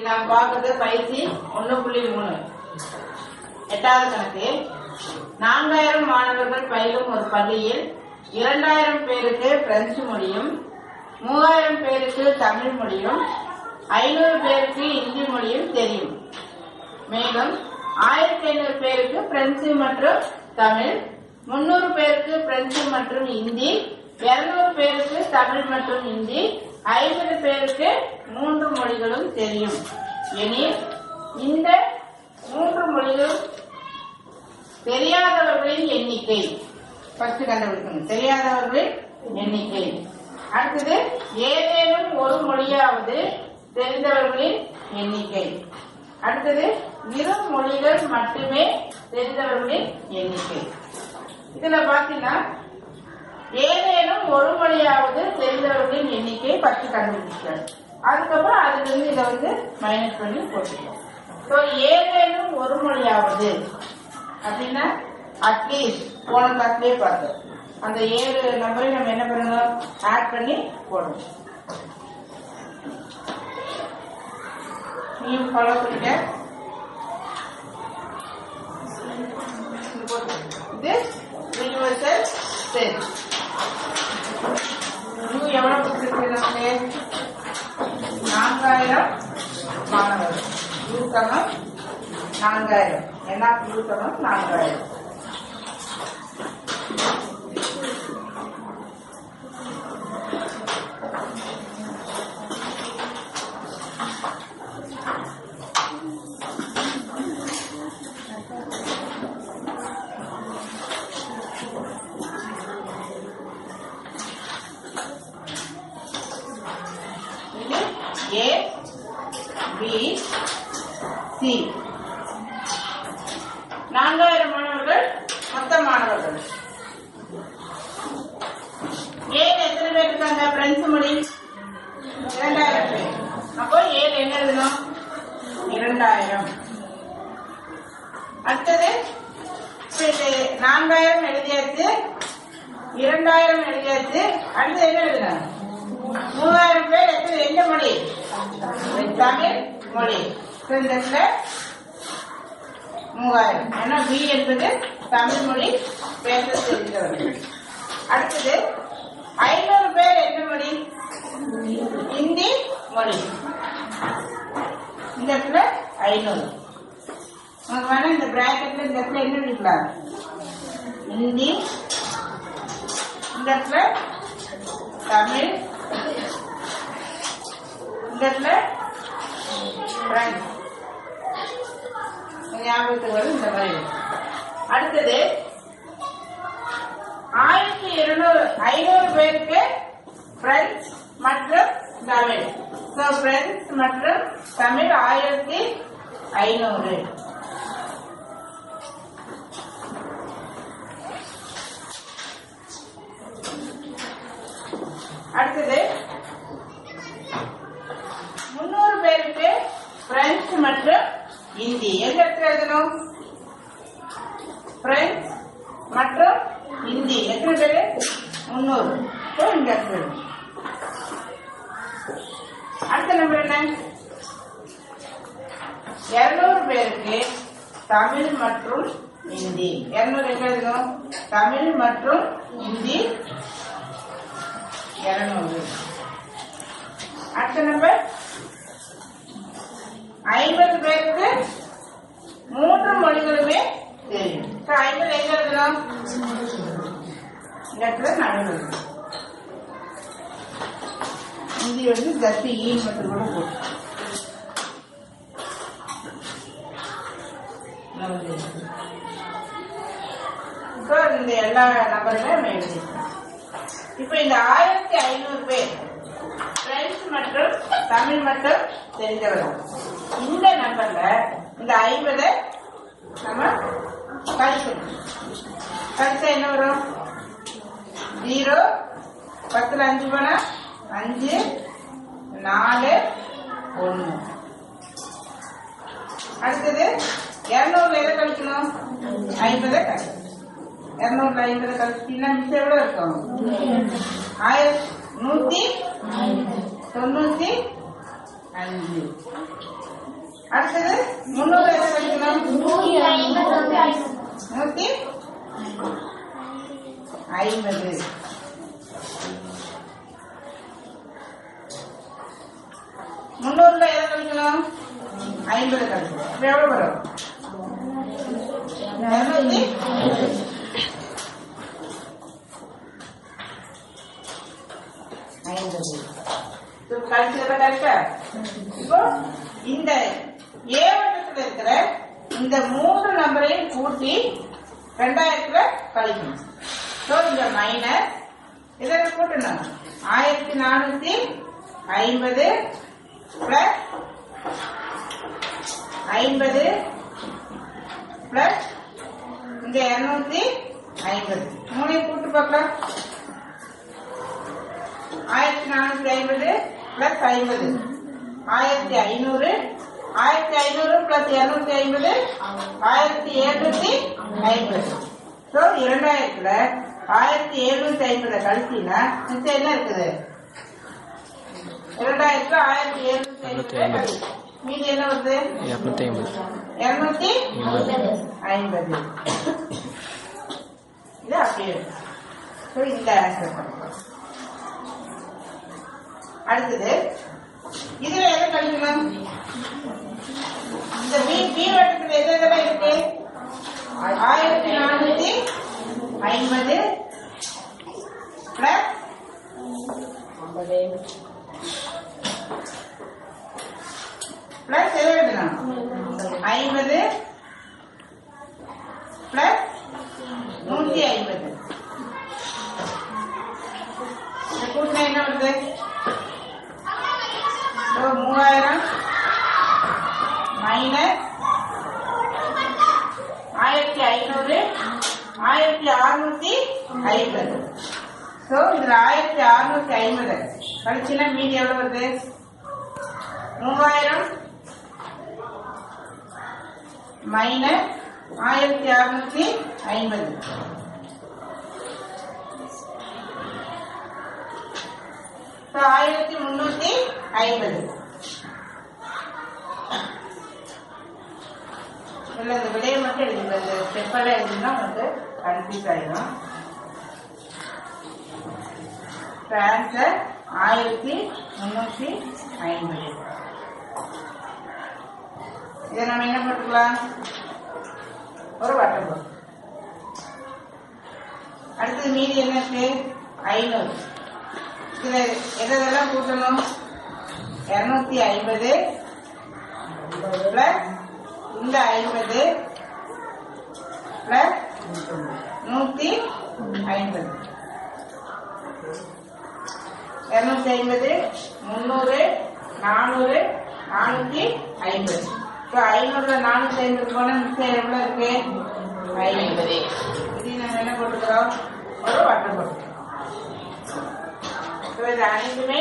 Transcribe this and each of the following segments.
நாம் பார்க்கறது பயிற்சி ஒண்ணு புள்ளி மூணு எட்டாவது கணக்கு நான்காயிரம் மாணவர்கள் பயிலும் ஒரு பள்ளியில் இரண்டாயிரம் பேருக்கு பிரெஞ்சு மொழியும் மூவாயிரம் பேருக்கு தமிழ் மொழியும் ஐநூறு பேருக்கு இந்தி மொழியும் தெரியும் மேலும் ஆயிரத்தி ஐநூறு பேருக்கு பிரெஞ்சு மற்றும் தமிழ் முன்னூறு பேருக்கு பிரெஞ்சு மற்றும் இந்தி இருநூறு பேருக்கு தமிழ் மற்றும் இந்தி ஐம்பது பேருக்கு மூன்று மொழிகளும் தெரியும் எனில் இந்த மூன்று மொழிகளும் தெரியாதவர்களின் எண்ணிக்கை ஃபர்ஸ்ட் கண்டுபிடிக்கணும் தெரியாதவர்களின் எண்ணிக்கை அடுத்தது ஏதேனும் ஒரு மொழியாவது தெரிந்தவர்களின் எண்ணிக்கை அடுத்தது இரு மொழிகள் மட்டுமே தெரிந்தவர்களின் எண்ணிக்கை இதுல பாத்தீங்கன்னா ஏதேனும் ஒரு மொழியாவது தெரிந்தவர்களின் எண்ணிக்கை பத்து கண்டுபிடிச்சார் அதுக்கப்புறம் அதுல இருந்து இதை வந்து மைனஸ் பண்ணி போட்டுக்கலாம் ஸோ ஏதேனும் ஒரு மொழியாவது அப்படின்னா அட்லீஸ்ட் போன கிளாஸ்லயே பார்த்தோம் அந்த ஏழு நம்பரையும் நம்ம என்ன பண்ணணும் ஆட் பண்ணி போடணும் நீயும் ஃபாலோ பண்ணிக்க இது யூனிவர்சல் செல் யூ எவ்வளவு கொடுத்துருக்கு நமக்கு நான்காயிரம் மாணவர்கள் யூ சமம் நான்காயிரம் என்ன யூ சமம் நான்காயிரம் இது ஏ பி சி நான்காயிரம் மாணவர்கள் மொத்த மாணவர்கள் ஏழு எத்தனை பேர் இருக்காங்க பிரெஞ்சு மொழி இரண்டாயிரம் பேர் அப்போ ஏழு என்ன எழுதணும் இரண்டாயிரம் அடுத்தது இப்ப இது நான்காயிரம் எழுதியாச்சு இரண்டாயிரம் எழுதியாச்சு அடுத்து என்ன எழுதணும் மூவாயிரம் பேர் எத்தனை எந்த மொழி தமிழ் மொழி So, இந்த இடத்துல மூவாயிரம் ஏன்னா பி என்பது தமிழ் மொழி பேச தெரிந்தவர்கள் அடுத்தது ஐநூறு பேர் எந்த மொழி இந்தி மொழி இந்த இடத்துல ஐநூறு உங்களுக்கு வேணா இந்த பிராக்கெட்ல இந்த இடத்துல என்ன எழுதிக்கலாம் இந்தி இந்த இடத்துல தமிழ் இந்த இடத்துல பிரெஞ்சு ஞாபகத்துக்கு வரும் இந்த மாதிரி அடுத்தது ஆயிரத்தி இருநூறு ஐநூறு பேருக்கு பிரெஞ்சு மற்றும் தமிழ் ஸோ பிரெஞ்சு மற்றும் தமிழ் ஆயிரத்தி ஐநூறு அடுத்தது முன்னூறு பேருக்கு பிரெஞ்சு மற்றும் இந்தி எந்த இடத்துல எழுதணும் பிரெஞ்சு மற்றும் இந்தி எத்தனை பேரு முன்னூறு So, இந்த இடத்துல எழுதணும். அடுத்த நம்பர் என்ன இருநூறு பேருக்கு தமிழ் மற்றும் இந்தி இருநூறு எங்க எழுதணும் தமிழ் மற்றும் இந்தி இருநூறு அடுத்த நம்பர் ஐம்பது பேருக்கு மூன்று மொழிகளுமே தெரியும் So, ஐம்பது எங்க எழுதணும் இந்த இடத்துல நடுவில் எழுதணும். இந்தி வந்து ஜஸ்ட் ஈ மட்டும் கூட போட்டு So, இந்த எல்லா நம்பருமே நம்ம எழுதிக்கலாம் இப்போ இந்த ஆயிரத்தி ஐநூறு பேர் பிரெஞ்சு மற்றும் தமிழ் மட்டும் தெரிந்தவர்கள் இந்த நம்பர்ல இந்த ஐம்பதை நம்ம கழிக்கணும் கழிச்சா என்ன வரும் ஜீரோ பத்துல அஞ்சு போனா அஞ்சு நாலு ஒண்ணு அடுத்தது இருநூறுல எதை கழிக்கணும் ஐம்பதை கழிக்கணும் இருநூறுல ஐம்பது கழிச்சிட்டீங்கன்னா மிச்சம் எவ்வளவு இருக்கும் ஆயிரத்தி நூத்தி தொண்ணூத்தி அஞ்சு அடுத்தது முன்னூறு எதை கழிக்கணும் நூத்தி ஐம்பது முன்னூறுல எதை கழிக்கணும் ஐம்பது கழிக்கணும் அப்ப எவ்வளவு வரும் இருநூத்தி ஐம்பது இது கழிச்சதுல கரெக்டா இப்போ இந்த ஏ வட்டத்துல இருக்கிற இந்த மூன்று நம்பரையும் கூட்டி ரெண்டாயிரத்துல கழிக்கணும் ஸோ இந்த மைனஸ் இதை கூட்டணும் ஆயிரத்தி நானூத்தி ஐம்பது பிளஸ் ஐம்பது பிளஸ் இங்க இருநூத்தி ஐம்பது மூணையும் கூட்டு பார்க்கலாம் ஆயிரத்தி நானூத்தி ஐம்பது பிளஸ் ஐம்பது ஆயிரத்தி ஐநூறு ஆயிரத்தி ஐநூறு பிளஸ் இருநூத்தி ஐம்பது ஆயிரத்தி எழுநூத்தி ஐம்பது ஸோ இரண்டாயிரத்துல ஆயிரத்தி எழுநூத்தி ஐம்பதை கழிச்சின்னா மிச்சம் என்ன இருக்குது இரண்டாயிரத்துல ஆயிரத்தி எழுநூத்தி ஐம்பது மீதி என்ன வருது இரநூத்தி ஐம்பது இருநூத்தி எண்பது ஐம்பது இது அப்படியே இருக்கு. So, இந்த ஆன்சர் பண்ணலாம் அடுத்தது இதுல எதை கழிக்கணும் இந்த பி பி வட்டத்துல எது எதெல்லாம் இருக்கு ஆயிரத்தி நானூத்தி ஐம்பது பிளஸ் பிளஸ் எதை எழுதணும் ஐம்பது பிளஸ் நூத்தி ஐம்பது இந்த கூட்டினா என்ன வருது So, மூவாயிரம் மைனஸ் ஆயிரத்தி ஐநூறு ஆயிரத்தி அறுநூத்தி ஐம்பது ஸோ இதுல ஆயிரத்தி அறுநூத்தி ஐம்பது கழிச்சுன்னா மீதி எவ்வளவு வருது மூவாயிரம் மைனஸ் ஆயிரத்தி அறுநூத்தி ஐம்பது ஸோ ஆயிரத்தி முன்னூத்தி ஐம்பது இல்லை இந்த விடையை மட்டும் எழுதுங்க இந்த ஸ்டெப்பெல்லாம் எழுதுனா வந்து கன்ஃபியூஸ் ஆயிடும் ஆன்சர் ஆயிரத்தி முன்னூத்தி ஐம்பது இதை நம்ம என்ன போட்டுக்கலாம் ஒரு வட்டம் போட்டு அடுத்தது மீதி என்ன இருக்கு ஐநூறு இதுல எதெல்லாம் கூட்டணும் இருநூத்தி ஐம்பது பிளஸ் இந்த ஐம்பது பிளஸ் நூத்தி ஐம்பது இருநூத்தி ஐம்பது முந்நூறு நானூறு நானூத்தி ஐம்பது இப்போ ஐநூறுல நானூத்தி ஐம்பது போனா மிச்சம் எவ்வளவு இருக்கு ஐம்பது இது நம்ம என்ன போட்டுக்கிறோம் ஒரு வட்டம் போட்டுக்கிறோம் இப்போ இது அனைத்துமே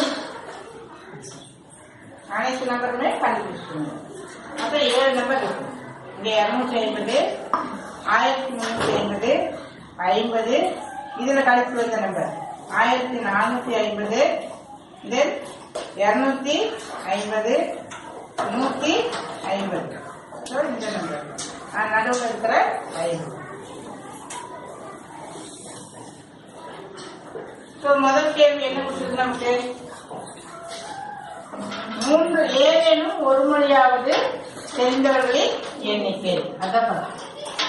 அனைத்து நம்பருமே கண்டுபிடிச்சிக்கணும் அப்போ ஏழு நம்பர் இருக்கு இங்க இருநூத்தி ஐம்பது ஆயிரத்தி முன்னூத்தி ஐம்பது ஐம்பது இதுல கழித்து வந்த நம்பர் ஆயிரத்தி நானூத்தி ஐம்பது தென் இருநூத்தி ஐம்பது நூத்தி ஐம்பது So, இந்த நம்பர் நடுவில் இருக்கிற ஐம்பது ஸோ முதல் கேள்வி என்ன கொடுத்தது நமக்கு மூன்று ஏதேனும் ஒரு மொழியாவது தெரிந்தவர்களின் எண்ணிக்கை அதான் பார்த்தோம்.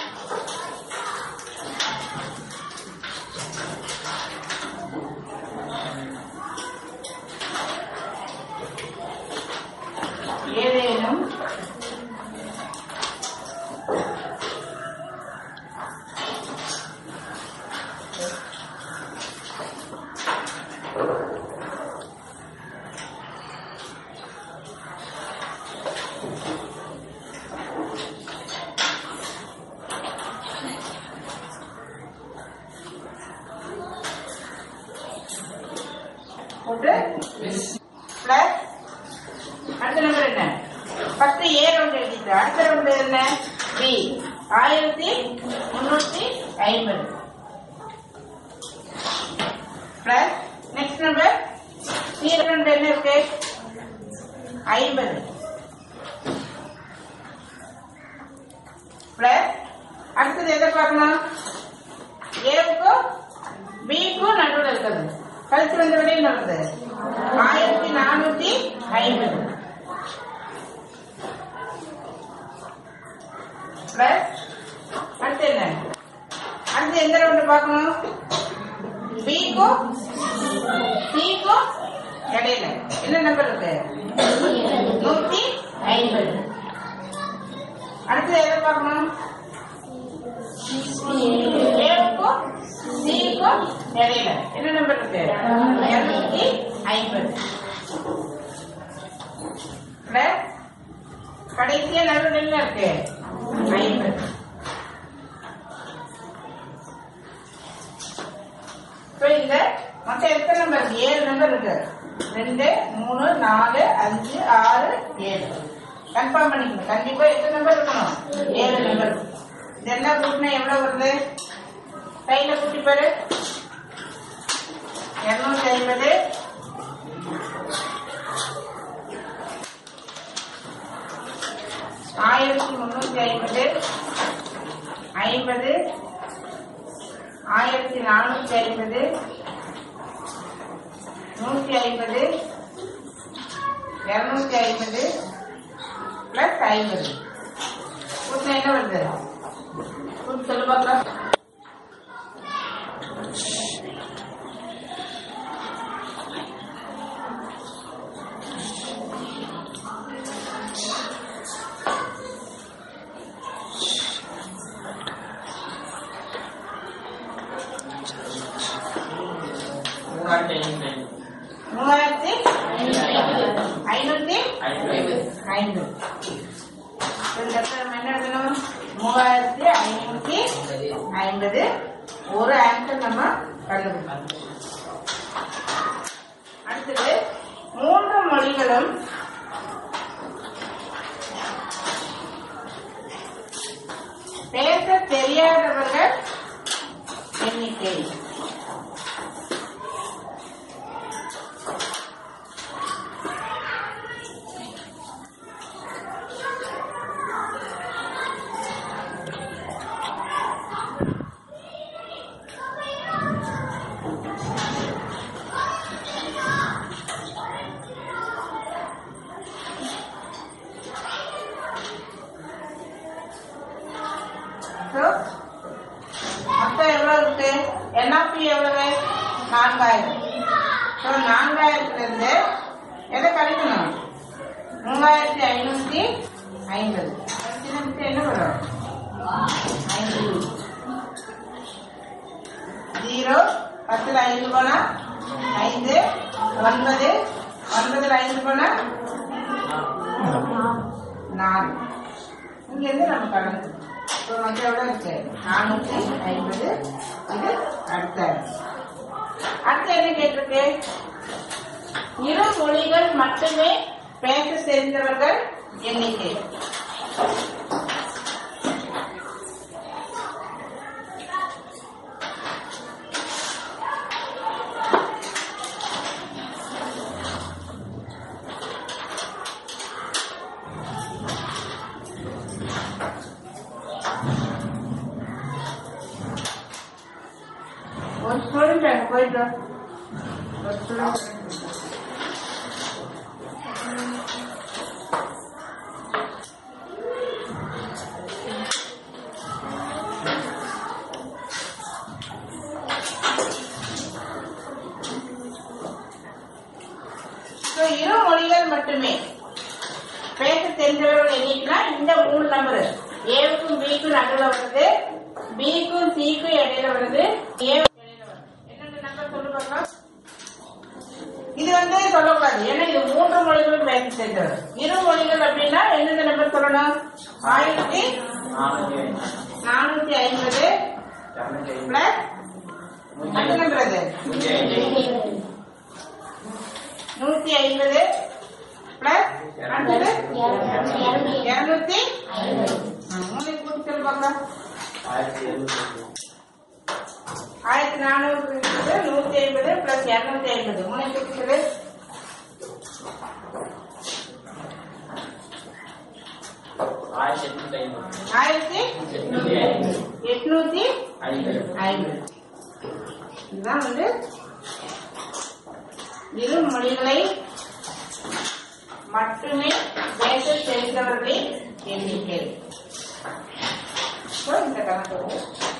ஏதேனும் போட்டு பிளஸ் அடுத்த நம்பர் என்ன ஃபர்ஸ்ட் ஏ ரவுண்ட் எழுதிட்டு அடுத்த ரவுண்ட் என்ன பி ஆயிரத்தி முன்னூத்தி ஐம்பது plus next number C round என்ன இருக்கு ஐம்பது நம்பர் பார்க்கணும் பிக்கும் சிக்கும் இடையில என்ன நம்பர் இருக்கு நூத்தி ஐம்பது அடுத்து எதை பார்க்கணும் ஏவுக்கும் சிக்கும் இடையில என்ன நம்பர் இருக்கு இருநூத்தி ஐம்பது பிளஸ் கடைசியா நடுவில் என்ன இருக்கு ஐம்பது So, இந்த மொத்தம் எத்தனை நம்பர் இருக்கு? ஏழு நம்பர் இருக்கு ரெண்டு மூணு நாலு அஞ்சு ஆறு ஏழு கன்ஃபார்ம் பண்ணிக்கணும் கண்டிப்பா எத்தனை நம்பர் இருக்கணும் ஏழு நம்பர் இதெல்லாம் கூட்டினா எவ்வளவு வருது கையில கூட்டி பாரு இருநூத்தி ஐம்பது ஆயிரத்தி முன்னூத்தி ஐம்பது ஐம்பது ஆயிரத்தி நானூத்தி ஐம்பது நூத்தி ஐம்பது இருநூத்தி ஐம்பது பிளஸ் ஐம்பது கூட்டினா என்ன வருது கூட்டு சொல்லு பார்க்கலாம் மூவாயிரத்தி ஐநூத்தி ஐம்பது இந்த இடத்துல நம்ம என்ன எழுதணும் மூவாயிரத்தி ஐநூத்தி ஐம்பது ஒரு ஆன்சர் நம்ம கண்டுபிடிக்கணும் அடுத்தது மூன்று மொழிகளும் பேச தெரியாதவர்கள் எண்ணிக்கை So, மொத்தம் எவ்வளவு இருக்கு என்ஆர்பி எவ்வளவு நான்காயிரம் ஸோ நான்காயிரத்துல இருந்து எதை கழிக்கணும் மூவாயிரத்தி ஐநூத்தி ஐம்பது கழிச்சு என்ன வரும் ஐம்பது ஜீரோ பத்துல ஐந்து போனா ஐந்து ஒன்பது ஒன்பதுல ஐந்து போனா நாலு இங்க இருந்து நம்ம கணக்கு இப்போ வந்து எவ்வளோ இருக்கு நானூத்தி ஐம்பது இது அடுத்த அடுத்து என்ன கேட்டிருக்கு இரு மொழிகள் மட்டுமே பேச தெரிந்தவர்கள் எண்ணிக்கை ஒரு ஸ்டூடெண்ட் அங்க போயிட்டு வா. ஒரு ஸ்டூடெண்ட் So, இரு மொழிகள் மட்டுமே பேச தெரிஞ்சவர்கள் எண்ணிக்கைனா இந்த மூணு நம்பர் ஏவுக்கும் பிக்கும் நடுவில் வருது பிக்கும் சிக்கும் இடையில வருது ஏவுக்கும் இடையில வருது என்னென்ன நம்பர் சொல்லு பார்க்கலாம் இது வந்து சொல்லக்கூடாது ஏன்னா இது மூன்று மொழிகளும் பேச தெரிஞ்சவர் இரு மொழிகள் அப்படின்னா எந்தெந்த நம்பர் சொல்லணும் ஆயிரத்தி நானூத்தி ஐம்பது பிளஸ் அந்த நம்பர் அது நூத்தி ஐம்பது பிளஸ் அடுத்தது இருநூத்தி மூணு கூட்டி சொல்லு பார்க்கலாம் ஆயிரத்தி நானூறு இருக்குது நூத்தி ஐம்பது பிளஸ் இருநூத்தி ஐம்பது மூணு கூட்டி சொல்லு ஆயிரத்தி எட்நூத்தி ஐம்பது இதுதான் வந்து இரு மொழிகளை மட்டுமே பேச தெரிந்தவர்களின் எண்ணிக்கை So, இந்த கணக்கு வந்து